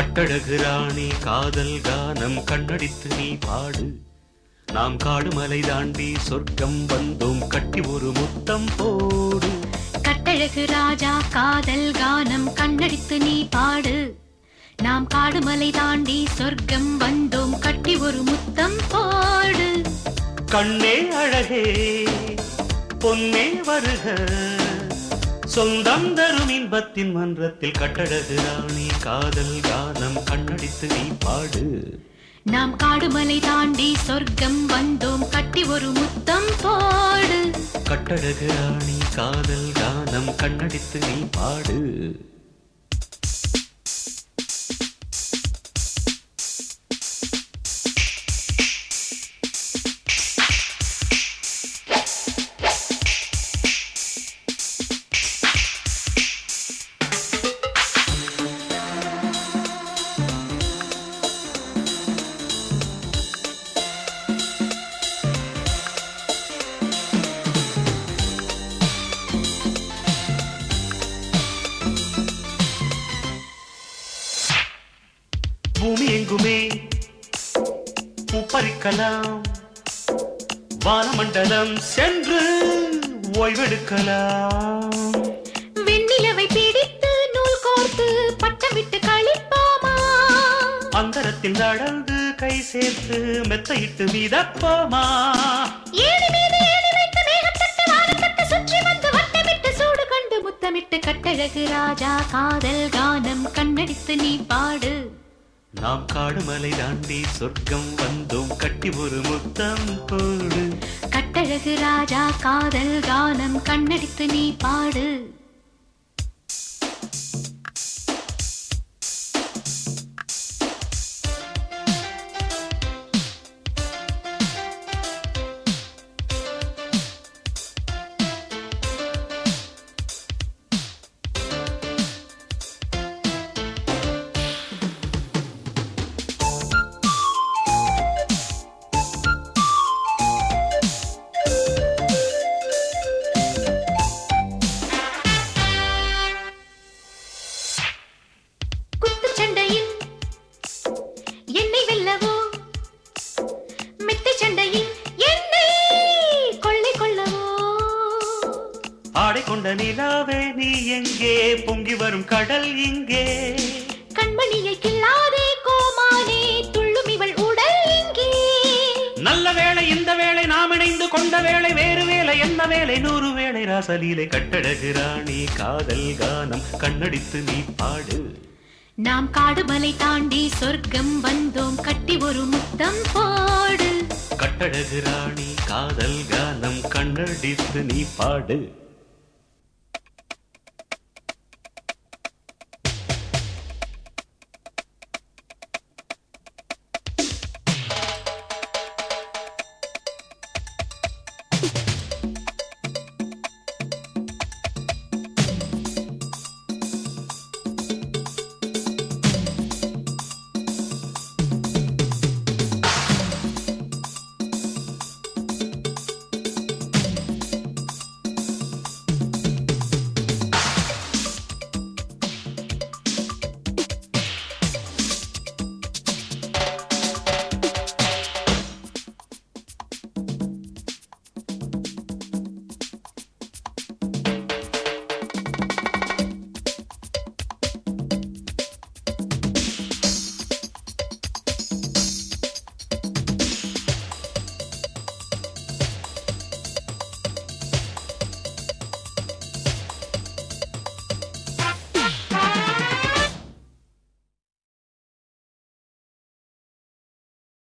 கட்டழகு ராணி காதல் கானம் கண்ணடித்து நீ பாடு நாம் காடுமலை தாண்டி சொர்க்கம் வந்தோம் கட்டி ஒரு முத்தம் போடு கட்டழகு ராஜா காதல் கானம் கண்ணடித்து நீ பாடு நாம் காடுமலை தாண்டி சொர்க்கம் வந்தோம் கட்டி ஒரு முத்தம் போடு கண்ணே அழகே பொன்னே வருக சொந்தம் தரும் இன்பத்தின் மன்றத்தில் கட்டழகு ராணி காதல் கானம் கண்ணடித்து நீ பாடு நாம் காடுமலை தாண்டி சொர்க்கம் வந்தோம் கட்டி ஒரு முத்தம் போடு கட்டழகு ராணி காதல் கானம் கண்ணடித்து நீ பாடு பூமி எங்குமே பூப்பறிக்கலாம் வானமண்டலம் சென்று ஓய்வெடுக்கலாம் வெண்ணிலவை பிடித்து நூல் கோர்த்து பட்டமிட்டு கழிப்போமா அந்தரத்தில் நடந்து கை சேர்த்து மெத்தையிட்டு மிதப்போமா ஏணி மீது ஏணி வைத்து மேகத்தட்டு வானத்தட்டு சுற்றி வந்து வட்டமிட்டு சூடு கண்டு முத்தமிட்டு கட்டழகு ராஜா காதல் கானம் கண்ணடித்து நீ பாடு நாம் காடுமலை தாண்டி சொர்க்கம் வந்தோம் கட்டி ஒரு முத்தம் போடு கட்டழகு ராஜா காதல் கானம் கண்ணடித்து நீ பாடு குத்துச்சண்டையில் என்னை வெல்லவோ மெத்தை சண்டையில் என்னை கொள்ளை கொள்ளவோ ஆடை கொண்ட நிலாவே நீ எங்கே பொங்கி வரும் கடல் இங்கே கண்மணியை கில்லாதே கோமானே துள்ளும் இவள் உடல் இங்கே நல்ல வேளை இந்த வேளை நாம் இணைந்து கொண்ட வேளை வேறு வேளை என்ன வேளை நூறு வேளை ராசலீலை கட்டழகு ராணி காதல் கானம் கண்ணடித்து நீ பாடு நாம் காடுமலை தாண்டி சொர்க்கம் வந்தோம் கட்டி ஒரு முத்தம் போடு கட்டழகு ராணி காதல் கானம் கண்ணடித்து நீ பாடு